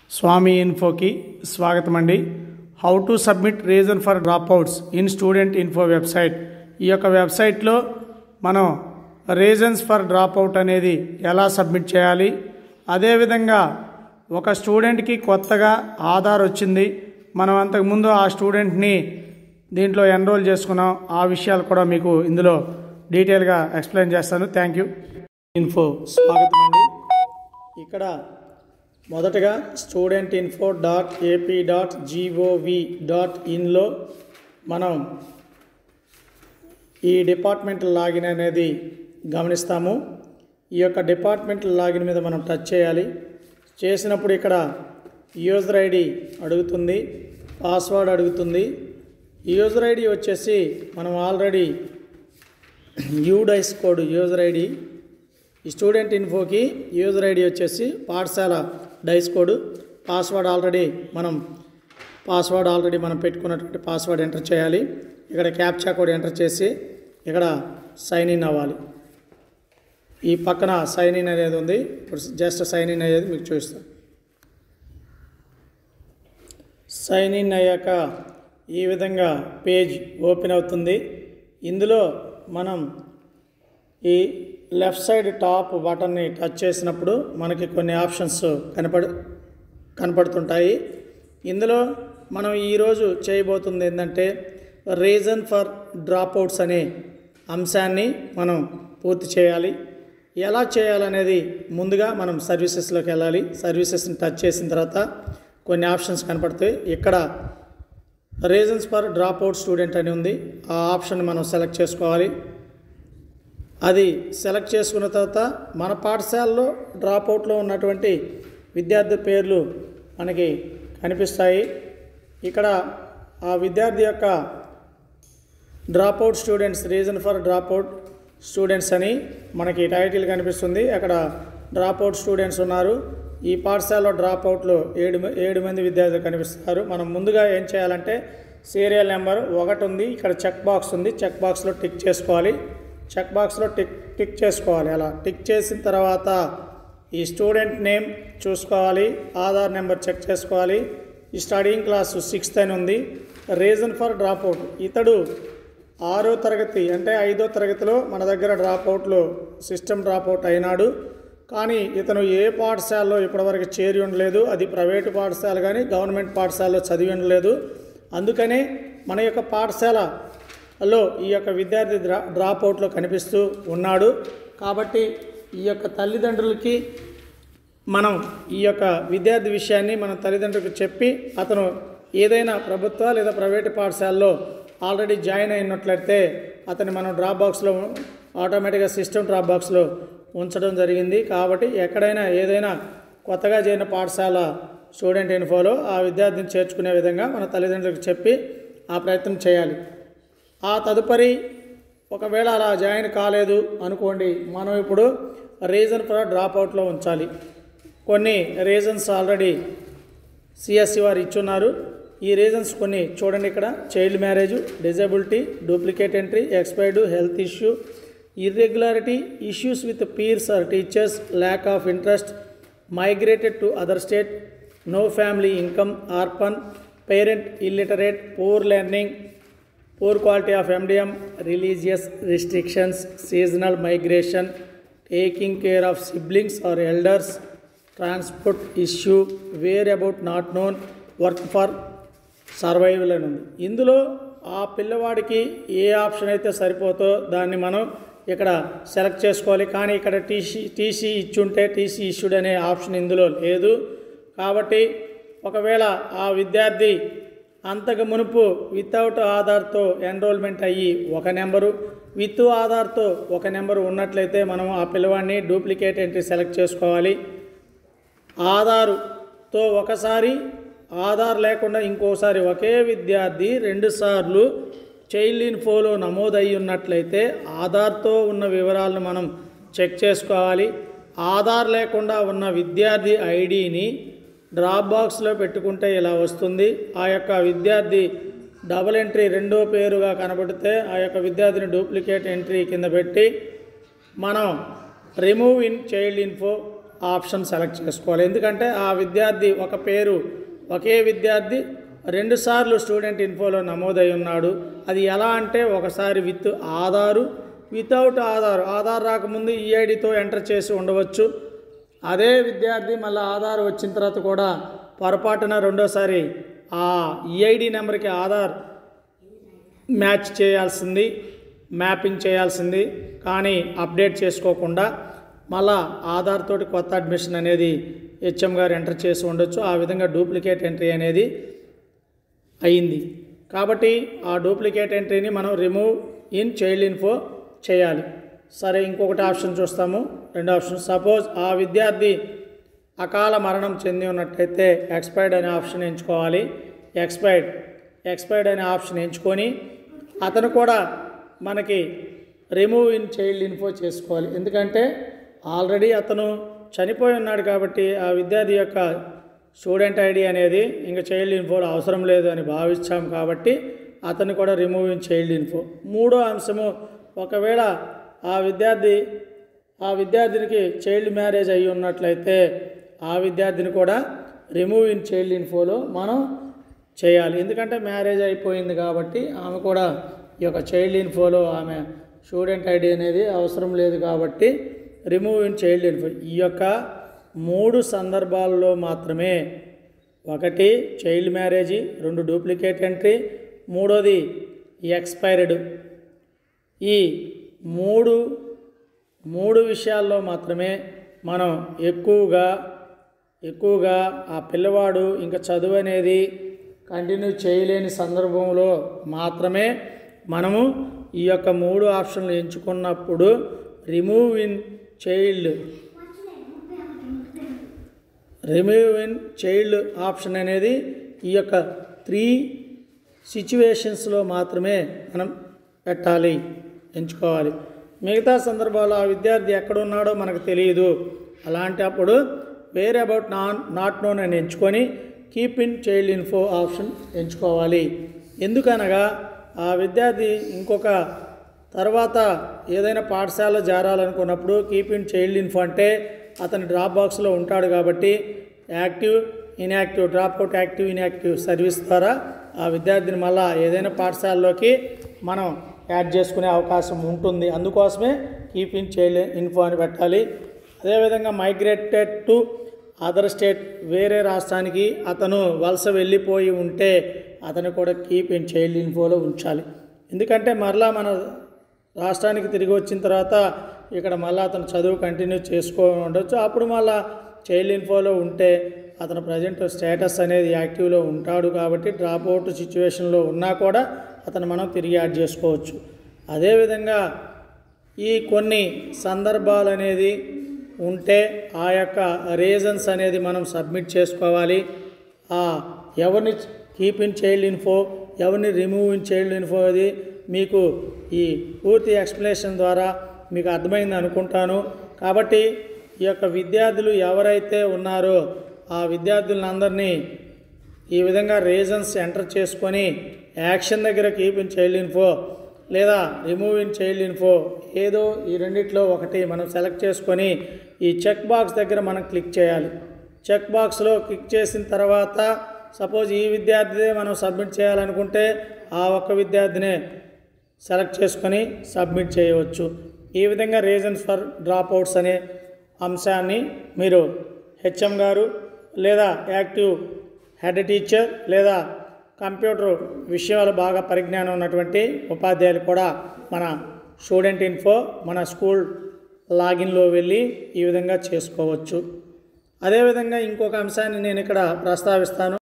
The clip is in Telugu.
స్వామి ఇన్ఫోకి స్వాగతం అండి how to submit reason for dropouts in student info website ఈ యొక్క వెబ్సైట్లో మనం రీజన్స్ ఫర్ డ్రాప్అవుట్ అనేది ఎలా సబ్మిట్ చేయాలి అదేవిధంగా ఒక స్టూడెంట్కి కొత్తగా ఆధార్ వచ్చింది మనం అంతకుముందు ఆ స్టూడెంట్ని దీంట్లో ఎన్రోల్ చేసుకున్నాం ఆ విషయాలు కూడా మీకు ఇందులో డీటెయిల్గా ఎక్స్ప్లెయిన్ చేస్తాను థ్యాంక్ యూ ఇన్ఫో స్వాగతం అండి ఇక్కడ మొదటగా student info dot AP dot GOV dot ఇన్లో మనం ఈ డిపార్ట్మెంట్ లాగిన్ అనేది గమనిస్తాము ఈ యొక్క డిపార్ట్మెంట్ లాగిన్ మీద మనం టచ్ చేయాలి చేసినప్పుడు ఇక్కడ యూజర్ ఐడి అడుగుతుంది పాస్వర్డ్ అడుగుతుంది యూజర్ ఐడి వచ్చేసి మనం already UDISE code user ID ఈ స్టూడెంట్ ఇన్ఫోకి యూజర్ ఐడి వచ్చేసి పాఠశాల డైస్ కోడ్ పాస్వర్డ్ ఆల్రెడీ మనం పాస్వర్డ్ ఆల్రెడీ మనం పెట్టుకున్నటువంటి పాస్వర్డ్ ఎంటర్ చేయాలి ఇక్కడ క్యాప్చా కోడ్ ఎంటర్ చేసి ఇక్కడ సైన్ ఇన్ అవ్వాలి ఈ పక్కన సైన్ ఇన్ అనేది ఉంది ఇప్పుడు జస్ట్ సైన్ ఇన్ అనేది మీకు చూస్తాను సైన్ ఇన్ అయ్యాక ఈ విధంగా పేజ్ ఓపెన్ అవుతుంది ఇందులో మనం ఈ లెఫ్ట్ సైడ్ టాప్ బటన్ని టచ్ చేసినప్పుడు మనకి కొన్ని ఆప్షన్స్ కనపడు కనపడుతుంటాయి ఇందులో మనం ఈరోజు చేయబోతుంది ఏంటంటే రీజన్ ఫర్ డ్రాప్అవుట్స్ అనే అంశాన్ని మనం పూర్తి చేయాలి ఎలా చేయాలనేది ముందుగా మనం సర్వీసెస్లోకి వెళ్ళాలి సర్వీసెస్ని టచ్ చేసిన తర్వాత కొన్ని ఆప్షన్స్ కనపడతాయి ఇక్కడ రీజన్స్ ఫర్ డ్రాప్అవుట్ స్టూడెంట్ అని ఉంది ఆ ఆప్షన్ మనం సెలెక్ట్ చేసుకోవాలి అది సెలెక్ట్ చేసుకున్న తర్వాత మన పాఠశాలలో డ్రాప్అవుట్లో ఉన్నటువంటి విద్యార్థి పేర్లు మనకి కనిపిస్తాయి ఇక్కడ ఆ విద్యార్థి యొక్క dropout students reason for dropout students అని మనకి టైటిల్ కనిపిస్తుంది అక్కడ డ్రాప్అవుట్ స్టూడెంట్స్ ఉన్నారు ఈ పాఠశాలలో డ్రాప్అవుట్లో ఏడు ఏడు మంది విద్యార్థులు కనిపిస్తారు మనం ముందుగా ఏం చేయాలంటే సీరియల్ నెంబర్ ఒకటి ఉంది ఇక్కడ చెక్ బాక్స్ ఉంది చెక్ బాక్స్లో టిక్ చేసుకోవాలి చెక్ బాక్స్లో టిక్ టిక్ చేసుకోవాలి అలా టిక్ చేసిన తర్వాత ఈ స్టూడెంట్ నేమ్ చూసుకోవాలి ఆధార్ నెంబర్ చెక్ చేసుకోవాలి ఈ స్టడీయింగ్ క్లాసు సిక్స్త్ అని ఉంది రీజన్ ఫర్ డ్రాప్అవుట్ ఇతడు ఆరో తరగతి అంటే ఐదో తరగతిలో మన దగ్గర డ్రాప్అవుట్లో సిస్టమ్ డ్రాప్అవుట్ అయినాడు కానీ ఇతను ఏ పాఠశాలలో ఇప్పటివరకు చేరి ఉండలేదు అది ప్రైవేటు పాఠశాల కానీ గవర్నమెంట్ పాఠశాలలో చదివి ఉండలేదు అందుకనే మన యొక్క పాఠశాలలో ఈ యొక్క విద్యార్థి డ్రా డ్రాప్అవుట్లో కనిపిస్తూ ఉన్నాడు కాబట్టి ఈ యొక్క తల్లిదండ్రులకి మనం ఈ యొక్క విద్యార్థి విషయాన్ని మన తల్లిదండ్రులకు చెప్పి అతను ఏదైనా ప్రభుత్వ లేదా ప్రైవేటు పాఠశాలలో ఆల్రెడీ జాయిన్ అయినట్లయితే అతన్ని మనం డ్రాప్ బాక్స్లో ఆటోమేటిక్గా సిస్టమ్ డ్రాప్ బాక్స్లో ఉంచడం జరిగింది కాబట్టి ఎక్కడైనా ఏదైనా కొత్తగా చేరిన పాఠశాల స్టూడెంట్ ఇన్ఫోలో ఆ విద్యార్థిని చేర్చుకునే విధంగా మన తల్లిదండ్రులకు చెప్పి ఆ ప్రయత్నం చేయాలి ఆ తదుపరి ఒకవేళ అలా జాయిన్ కాలేదు అనుకోండి మనం ఇప్పుడు రీజన్ ఫర్ డ్రాప్ అవుట్లో ఉంచాలి కొన్ని రీజన్స్ ఆల్రెడీ సిఎస్సి వారు ఇచ్చున్నారు ఈ రీజన్స్ కొన్ని చూడండి ఇక్కడ child marriage disability duplicate entry expired health issue irregularity issues with peers or teachers lack of interest migrated to other state no family income orphan parent illiterate poor learning poor quality of MDM religious restrictions seasonal migration taking care of siblings or elders transport issue whereabouts not known work for survival అని ఉంది ఇందులో ఆ పిల్లవాడికి ఏ ఆప్షన్ అయితే సరిపోతో దాన్ని మనం ఇక్కడ సెలెక్ట్ చేసుకోవాలి కానీ ఇక్కడ టీసీ టీసీ ఇచ్చుంటే టీసీ ఇష్యూడ్ అనే ఆప్షన్ ఇందులో లేదు కాబట్టి ఒకవేళ ఆ విద్యార్థి అంతకు మునుపు వితౌట్ ఆధార్తో ఎన్రోల్మెంట్ అయ్యి ఒక నెంబరు విత్ ఆధార్తో ఒక నెంబరు ఉన్నట్లయితే మనం ఆ పిల్లవాడిని డూప్లికేట్ ఎంట్రీ సెలెక్ట్ చేసుకోవాలి ఆధారుతో ఒకసారి ఆధార్ లేకుండా ఇంకోసారి ఒకే విద్యార్థి రెండుసార్లు చైల్డ్ ఇన్ఫోలో నమోదయ్యి ఉన్నట్లయితే ఆధార్తో ఉన్న వివరాలను మనం చెక్ చేసుకోవాలి ఆధార్ లేకుండా ఉన్న విద్యార్థి ఐడిని డ్రాప్ బాక్స్లో పెట్టుకుంటే ఇలా వస్తుంది ఆ యొక్క విద్యార్థి డబుల్ ఎంట్రీ రెండో పేరుగా కనబడితే ఆ యొక్క విద్యార్థిని డూప్లికేట్ ఎంట్రీ కింద పెట్టి మనం remove in child info option select చేసుకోవాలి ఎందుకంటే ఆ విద్యార్థి ఒక పేరు ఒకే విద్యార్థి రెండుసార్లు స్టూడెంట్ ఇన్ఫోలో నమోదై ఉన్నాడు అది ఎలా అంటే ఒకసారి విత్ ఆధారు వితౌట్ ఆధార్ ఆధార్ రాకముందు ఈఐడితో ఎంటర్ చేసి ఉండవచ్చు అదే విద్యార్థి మళ్ళీ ఆధార్ వచ్చిన తర్వాత కూడా పొరపాటున రెండోసారి ఆ ఈఐడి నెంబర్కి ఆధార్ మ్యాచ్ చేయాల్సింది మ్యాపింగ్ చేయాల్సింది కానీ అప్డేట్ చేసుకోకుండా మళ్ళా ఆధార్ తోటి కొత్త అడ్మిషన్ అనేది హెచ్ఎం గారు ఎంటర్ చేసి ఉండొచ్చు ఆ విధంగా డూప్లికేట్ ఎంట్రీ అనేది అయింది కాబట్టి ఆ డూప్లికేట్ ఎంట్రీని మనం రిమూవ్ ఇన్ చైల్డ్ ఇన్ఫో చేయాలి సరే ఇంకొకటి ఆప్షన్ చూస్తాము రెండు ఆప్షన్ సపోజ్ ఆ విద్యార్థి అకాల మరణం చెంది ఉన్నట్టయితే ఎక్స్పైర్డ్ అనే ఆప్షన్ ఎంచుకోవాలి ఎక్స్పైర్డ్ ఎక్స్పైర్డ్ అనే ఆప్షన్ ఎంచుకొని అతను కూడా మనకి రిమూవ్ ఇన్ చైల్డ్ ఇన్ఫో చేసుకోవాలి ఎందుకంటే ఆల్రెడీ అతను చనిపోయి ఉన్నాడు కాబట్టి ఆ విద్యార్థి యొక్క స్టూడెంట్ ఐడి అనేది ఇంకా చైల్డ్ ఇన్ఫోలో అవసరం లేదు అని భావించాం కాబట్టి అతను కూడా రిమూవ్ ఇన్ చైల్డ్ ఇన్ఫో మూడో అంశము ఒకవేళ ఆ విద్యార్థి ఆ విద్యార్థినికి చైల్డ్ మ్యారేజ్ అయ్యి ఉన్నట్లయితే ఆ విద్యార్థిని కూడా రిమూవ్ ఇన్ చైల్డ్ ఇన్ఫోలో మనం చేయాలి ఎందుకంటే మ్యారేజ్ అయిపోయింది కాబట్టి ఆమె కూడా ఈ యొక్క చైల్డ్ ఇన్ఫోలో ఆమె స్టూడెంట్ ఐడి అనేది అవసరం లేదు కాబట్టి రిమూవ్ ఇన్ చైల్డ్ ఇన్ఫో ఈ యొక్క మూడు సందర్భాల్లో మాత్రమే ఒకటి చైల్డ్ మ్యారేజీ రెండు డూప్లికేట్ ఎంట్రీ మూడోది ఎక్స్పైర్డ్ ఈ మూడు మూడు విషయాల్లో మాత్రమే మనం ఎక్కువగా ఎక్కువగా ఆ పిల్లవాడు ఇంకా చదువు అనేది కంటిన్యూ చేయలేని సందర్భంలో మాత్రమే మనము ఈ యొక్క మూడు ఆప్షన్లు ఎంచుకున్నప్పుడు remove in child remove in child option అనేది ఈ యొక్క త్రీ సిచ్యువేషన్స్లో మాత్రమే మనం పెట్టాలి ఎంచుకోవాలి మిగతా సందర్భాల్లో ఆ విద్యార్థి ఎక్కడ ఉన్నాడో మనకు తెలియదు అలాంటి అప్పుడు వేరే అబౌట్ నాన్ నాట్ నోన్ అని ఎంచుకొని keep in child info option ఎంచుకోవాలి ఎందుకనగా ఆ విద్యార్థి ఇంకొక తర్వాత ఏదైనా పాఠశాల చేరాలనుకున్నప్పుడు కీప్ ఇన్ చైల్డ్ ఇన్ఫో అంటే అతని డ్రాప్ బాక్స్లో ఉంటాడు కాబట్టి active inactive drop out active inactive service ద్వారా ఆ విద్యార్థిని మళ్ళా ఏదైనా పాఠశాలలోకి మనం యాడ్ చేసుకునే అవకాశం ఉంటుంది అందుకోసమే కీప్ ఇన్ చైల్డ్ ఇన్ఫో అని పెట్టాలి అదేవిధంగా మైగ్రేటెడ్ టు అదర్ స్టేట్ వేరే రాష్ట్రానికి అతను వలస వెళ్ళిపోయి ఉంటే అతను కూడా కీప్ ఇన్ చైల్డ్ ఇన్ఫోలో ఉంచాలి ఎందుకంటే మరలా మన రాష్ట్రానికి తిరిగి వచ్చిన తర్వాత ఇక్కడ మళ్ళీ అతను చదువు కంటిన్యూ చేసుకో ఉండొచ్చు అప్పుడు మళ్ళీ చైల్డ్ ఇన్ఫోలో ఉంటే అతను ప్రజెంట్ స్టేటస్ అనేది యాక్టివ్లో ఉంటాడు కాబట్టి డ్రాప్ అవుట్ సిచ్యువేషన్లో ఉన్నా కూడా అతను మనం తిరిగి యాడ్ చేసుకోవచ్చు అదేవిధంగా ఈ కొన్ని సందర్భాలు అనేది ఉంటే ఆ యొక్క రీజన్స్ అనేది మనం సబ్మిట్ చేసుకోవాలి ఆ ఎవరిని కీప్ ఇన్ చైల్డ్ ఇన్ఫో ఎవరిని రిమూవ్ ఇన్ చైల్డ్ ఇన్ఫో అది మీకు ఈ పూర్తి ఎక్స్ప్లెనేషన్ ద్వారా మీకు అర్థమైంది అనుకుంటాను కాబట్టి ఈ యొక్క విద్యార్థులు ఎవరైతే ఉన్నారో ఆ విద్యార్థులందరినీ ఈ విధంగా రీజన్స్ ఎంటర్ చేసుకొని యాక్షన్ దగ్గర కీప్ ఇన్ చైల్డ్ ఇన్ఫో లేదా రిమూవ్ ఇన్ చైల్డ్ ఇన్ఫో ఏదో ఈ రెండిట్లో ఒకటి మనం సెలెక్ట్ చేసుకొని ఈ చెక్ బాక్స్ దగ్గర మనం క్లిక్ చేయాలి చెక్ బాక్స్లో క్లిక్ చేసిన తర్వాత సపోజ్ ఈ విద్యార్థిదే మనం సబ్మిట్ చేయాలనుకుంటే ఆ ఒక్క విద్యార్థినే సెలెక్ట్ చేసుకొని సబ్మిట్ చేయవచ్చు ఈ విధంగా రీజన్స్ ఫర్ డ్రాప్ అవుట్స్ అనే అంశాన్ని మీరు హెచ్ఎం గారు లేదా యాక్టివ్ హెడ్ టీచర్ లేదా కంప్యూటర్ విషయాలు బాగా పరిజ్ఞానం ఉన్నటువంటి ఉపాధ్యాయులు కూడా మన స్టూడెంట్ ఇన్ఫో మన స్కూల్ లాగిన్లో వెళ్ళి ఈ విధంగా చేసుకోవచ్చు అదేవిధంగా ఇంకొక అంశాన్ని నేను ఇక్కడ ప్రస్తావిస్తాను